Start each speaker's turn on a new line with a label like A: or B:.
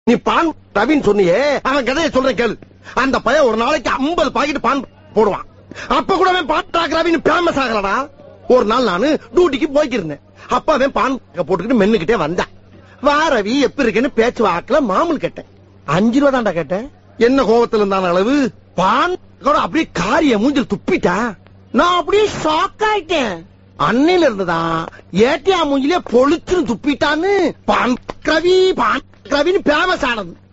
A: நீ பான் ரவின்னு சொன்னியே அவன் கதையை சொல்றேன் கேளு அந்த பையன் ஒரு நாளைக்கு 50 பாக்கெட் பான் போடுவான் அப்ப கூட அவன் பான் டாக் ரவின்னு ஃபேமஸ் ஆகலடா ஒரு நாள் நானு டியூட்டிக்கு போய்க்கிருந்தேன் அப்ப அவன் பான் போட்டுக்கிட்டு மென்னுக்கிட்டே வந்தான் வா ரவி எப்ப இருக்குன்னு பேச்சு வாக்குல மாமூல் கேட்டேன் அஞ்சு ரூபா தான்டா கேட்டேன் என்ன கோவத்துல இருந்தான அளவு பான் கூட அப்படியே காரிய மூஞ்சில் துப்பிட்டா நான் அப்படியே ஷாக் ஆயிட்டேன் அன்னையில இருந்துதான் ஏட்டியா மூஞ்சிலே பொழிச்சுன்னு துப்பிட்டான்னு பான் ரவி பான் ரவின்னு ஃபேமஸ் ஆனது